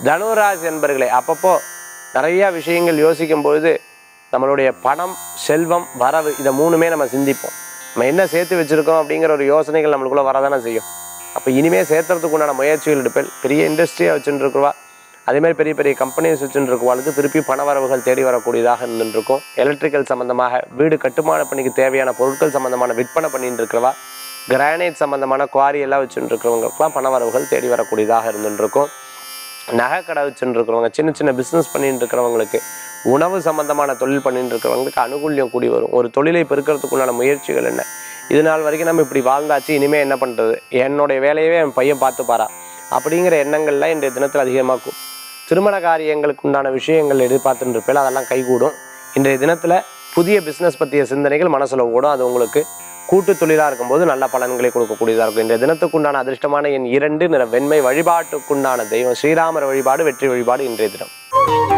தனுராசி என்பர்களே அப்பப்போ நிறைய விஷயங்கள் யோசிக்கும் பொழுது நம்மளுடைய பணம் செல்வம் வரவு இதை மூணுமே நம்ம சிந்திப்போம் நம்ம என்ன சேர்த்து வச்சிருக்கோம் அப்படிங்கிற ஒரு யோசனைகள் நம்மளுக்குள்ள வரதானே செய்யும் அப்போ இனிமே சேர்த்துறதுக்கு உண்டான முயற்சிகள் எடுப்பேன் பெரிய இண்டஸ்ட்ரியாக வச்சுட்டு இருக்கிறவா அதே மாதிரி பெரிய பெரிய கம்பெனிஸ் வச்சுட்டு இருக்கவாளுக்கு திருப்பி பண வரவுகள் தேடி வரக்கூடியதாக இருந்துட்டு இருக்கும் எலக்ட்ரிக்கல் சம்பந்தமாக வீடு கட்டுமான பணிக்கு தேவையான பொருட்கள் சம்பந்தமான விற்பனை பண்ணிட்டு இருக்கிறவா கிரானைட் சம்பந்தமான குவாரி எல்லாம் வச்சுட்டு இருக்கிறவங்களுக்குலாம் பண வரவுகள் தேடி வரக்கூடியதாக இருந்துட்டு இருக்கும் நகை கடை வச்சுட்டு இருக்கிறவங்க சின்ன சின்ன பிஸ்னஸ் பண்ணிட்டு இருக்கிறவங்களுக்கு உணவு சம்பந்தமான தொழில் பண்ணிட்டு இருக்கிறவங்களுக்கு அனுகூல்யம் கூடி வரும் ஒரு தொழிலை பெருக்கிறதுக்குண்டான முயற்சிகள் என்ன இது நாள் வரைக்கும் நம்ம இப்படி வாழ்ந்தாச்சு இனிமேல் என்ன பண்ணுறது என்னுடைய வேலையவே என் பையன் பார்த்துப்பாரா அப்படிங்கிற எண்ணங்கள்லாம் இன்றைய தினத்தில் அதிகமாக்கும் திருமண காரியங்களுக்கு உண்டான விஷயங்கள் எதிர்பார்த்துட்டு இருப்பேன் அதெல்லாம் கைகூடும் இன்றைய தினத்தில் புதிய பிஸ்னஸ் பற்றிய சிந்தனைகள் மனசில் ஓடும் அது உங்களுக்கு கூட்டு தொழிலாக இருக்கும்போது நல்ல பலன்களை கொடுக்கக்கூடியதாக இருக்கும் இன்றைய தினத்துக்குண்டான அதிர்ஷ்டமான என் இரண்டு நிற வெண்மை வழிபாட்டுக்குண்டான தெய்வம் ஸ்ரீராமர் வழிபாடு வெற்றி வழிபாடு இன்றைய தினம்